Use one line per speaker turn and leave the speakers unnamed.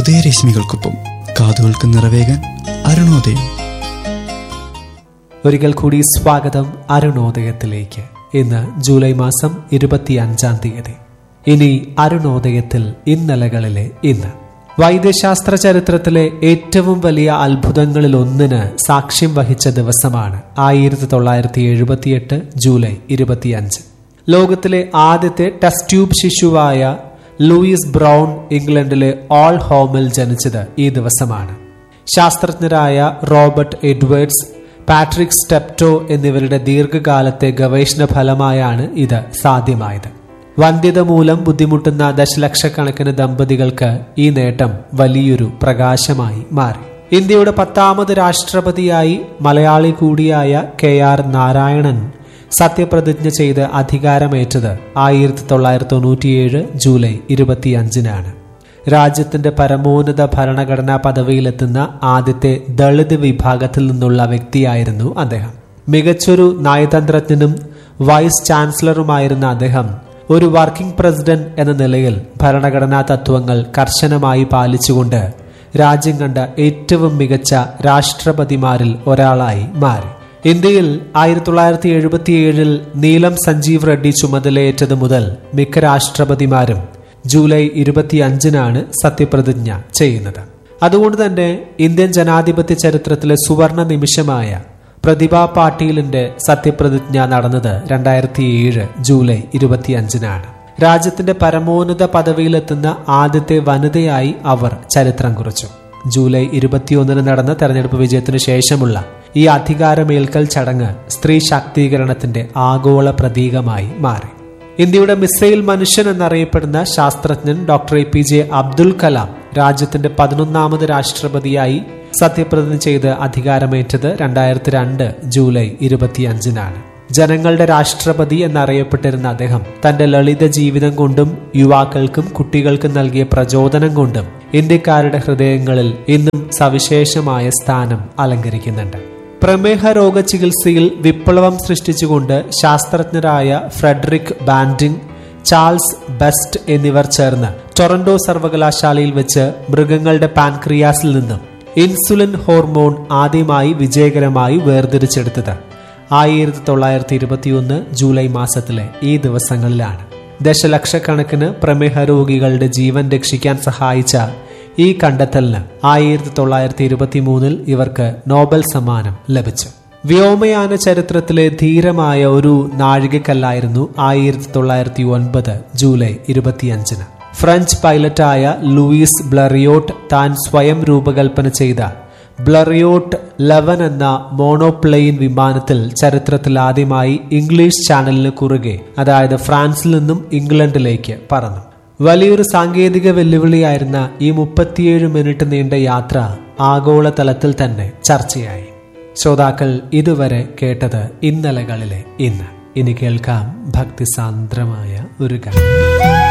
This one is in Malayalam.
ഉദയരശ്മികൾക്കൊപ്പം കാതുകൾക്ക് നിറവേകാൻ അരുണോദയം
ഒരിക്കൽ കൂടി സ്വാഗതം അരുണോദയത്തിലേക്ക് ഇന്ന് ജൂലൈ മാസം ഇരുപത്തി അഞ്ചാം തീയതി ഇനി അരുണോദയത്തിൽ ഇന്നലകളിലെ ഇന്ന് വൈദ്യശാസ്ത്ര ചരിത്രത്തിലെ ഏറ്റവും വലിയ അത്ഭുതങ്ങളിൽ ഒന്നിന് സാക്ഷ്യം വഹിച്ച ദിവസമാണ് ആയിരത്തി തൊള്ളായിരത്തി എഴുപത്തിയെട്ട് ജൂലൈ ഇരുപത്തിയഞ്ച് ലോകത്തിലെ ആദ്യത്തെ ടെസ്റ്റ് ട്യൂബ് ശിശുവായ ലൂയിസ് ബ്രൗൺ ഇംഗ്ലണ്ടിലെ ഓൾ ഹോമിൽ ജനിച്ചത് ഈ ദിവസമാണ് ശാസ്ത്രജ്ഞരായ റോബർട്ട് എഡ്വേർഡ്സ് പാട്രിക് സ്റ്റെപ്റ്റോ എന്നിവരുടെ ദീർഘകാലത്തെ ഗവേഷണ ഫലമായാണ് ഇത് സാധ്യമായത് വന്ധ്യത മൂലം ബുദ്ധിമുട്ടുന്ന ദശലക്ഷക്കണക്കിന് ദമ്പതികൾക്ക് ഈ നേട്ടം വലിയൊരു പ്രകാശമായി മാറി ഇന്ത്യയുടെ പത്താമത് രാഷ്ട്രപതിയായി മലയാളി കൂടിയായ കെ ആർ നാരായണൻ സത്യപ്രതിജ്ഞ ചെയ്ത് അധികാരമേറ്റത് ആയിരത്തി തൊള്ളായിരത്തി തൊണ്ണൂറ്റിയേഴ് ജൂലൈ ഇരുപത്തിയഞ്ചിനാണ് രാജ്യത്തിന്റെ പരമോന്നത ഭരണഘടനാ പദവിയിലെത്തുന്ന ആദ്യത്തെ ദളിത് വിഭാഗത്തിൽ നിന്നുള്ള വ്യക്തിയായിരുന്നു അദ്ദേഹം മികച്ചൊരു നയതന്ത്രജ്ഞനും വൈസ് ചാൻസലറുമായിരുന്ന അദ്ദേഹം ഒരു വർക്കിംഗ് പ്രസിഡന്റ് എന്ന നിലയിൽ ഭരണഘടനാ തത്വങ്ങൾ കർശനമായി പാലിച്ചുകൊണ്ട് രാജ്യം കണ്ട ഏറ്റവും മികച്ച രാഷ്ട്രപതിമാരിൽ ഒരാളായി മാറി ഇന്ത്യയിൽ ആയിരത്തി തൊള്ളായിരത്തി എഴുപത്തിയേഴിൽ നീലം സഞ്ജീവ് റെഡ്ഡി ചുമതലയേറ്റത് മുതൽ മിക്ക രാഷ്ട്രപതിമാരും ജൂലൈ ഇരുപത്തിയഞ്ചിനാണ് സത്യപ്രതിജ്ഞ ചെയ്യുന്നത് അതുകൊണ്ട് തന്നെ ഇന്ത്യൻ ജനാധിപത്യ ചരിത്രത്തിലെ സുവർണ നിമിഷമായ പ്രതിഭ പാട്ടീലിന്റെ സത്യപ്രതിജ്ഞ നടന്നത് രണ്ടായിരത്തി ഏഴ് ജൂലൈ ഇരുപത്തിയഞ്ചിനാണ് രാജ്യത്തിന്റെ പരമോന്നത പദവിയിലെത്തുന്ന ആദ്യത്തെ വനിതയായി അവർ ചരിത്രം കുറിച്ചു ജൂലൈ ഇരുപത്തിയൊന്നിന് നടന്ന തെരഞ്ഞെടുപ്പ് വിജയത്തിനു ശേഷമുള്ള ഈ അധികാരമേൽക്കൽ ചടങ്ങ് സ്ത്രീ ശാക്തീകരണത്തിന്റെ ആഗോള പ്രതീകമായി മാറി ഇന്ത്യയുടെ മിസൈൽ മനുഷ്യൻ എന്നറിയപ്പെടുന്ന ശാസ്ത്രജ്ഞൻ doctor A P J Abdul Kalam രാജ്യത്തിന്റെ പതിനൊന്നാമത് രാഷ്ട്രപതിയായി സത്യപ്രതിജ്ഞ ചെയ്ത് അധികാരമേറ്റത് രണ്ടായിരത്തി രണ്ട് ജൂലൈ ഇരുപത്തിയഞ്ചിനാണ് ജനങ്ങളുടെ രാഷ്ട്രപതി എന്നറിയപ്പെട്ടിരുന്ന അദ്ദേഹം തന്റെ ലളിത ജീവിതം കൊണ്ടും യുവാക്കൾക്കും കുട്ടികൾക്കും നൽകിയ പ്രചോദനം കൊണ്ടും ഇന്ത്യക്കാരുടെ ഹൃദയങ്ങളിൽ ഇന്നും സവിശേഷമായ സ്ഥാനം അലങ്കരിക്കുന്നുണ്ട് പ്രമേഹ രോഗ ചികിത്സയിൽ വിപ്ലവം സൃഷ്ടിച്ചുകൊണ്ട് ശാസ്ത്രജ്ഞരായ ഫ്രെഡറിക് ബാൻഡിംഗ് ചാൾസ് ബെസ്റ്റ് എന്നിവർ ചേർന്ന് ടൊറന്റോ സർവകലാശാലയിൽ വെച്ച് മൃഗങ്ങളുടെ പാൻക്രിയാസിൽ നിന്നും ഇൻസുലിൻ ഹോർമോൺ ആദ്യമായി വിജയകരമായി വേർതിരിച്ചെടുത്തത് ആയിരത്തി തൊള്ളായിരത്തി ഇരുപത്തിയൊന്ന് ജൂലൈ മാസത്തിലെ ഈ ദിവസങ്ങളിലാണ് ദശലക്ഷക്കണക്കിന് പ്രമേഹ രോഗികളുടെ ജീവൻ രക്ഷിക്കാൻ സഹായിച്ച ഈ കണ്ടെത്തലിന് ആയിരത്തി തൊള്ളായിരത്തി ഇരുപത്തി മൂന്നിൽ ഇവർക്ക് നോബൽ സമ്മാനം ലഭിച്ചു വ്യോമയാന ചരിത്രത്തിലെ ധീരമായ ഒരു നാഴികക്കല്ലായിരുന്നു ആയിരത്തി തൊള്ളായിരത്തി ഒൻപത് ജൂലൈ ഇരുപത്തിയഞ്ചിന് ഫ്രഞ്ച് പൈലറ്റായ ലൂയിസ് ബ്ലറിയോട്ട് താൻ സ്വയം രൂപകൽപ്പന ചെയ്ത ബ്ലറിയോട്ട് ലെവൻ എന്ന മോണോപ്ലെയിൻ വിമാനത്തിൽ ചരിത്രത്തിൽ ആദ്യമായി ഇംഗ്ലീഷ് ചാനലിന് കുറുകെ അതായത് ഫ്രാൻസിൽ നിന്നും ഇംഗ്ലണ്ടിലേക്ക് പറന്നു വലിയൊരു സാങ്കേതിക വെല്ലുവിളിയായിരുന്ന ഈ മുപ്പത്തിയേഴ് മിനിറ്റ് നീണ്ട യാത്ര ആഗോളതലത്തിൽ തന്നെ ചർച്ചയായി ശ്രോതാക്കൾ ഇതുവരെ കേട്ടത് ഇന്നലകളിലെ ഇന്ന് ഇനി കേൾക്കാം ഭക്തിസാന്ദ്രമായ ഒരു ഗാനം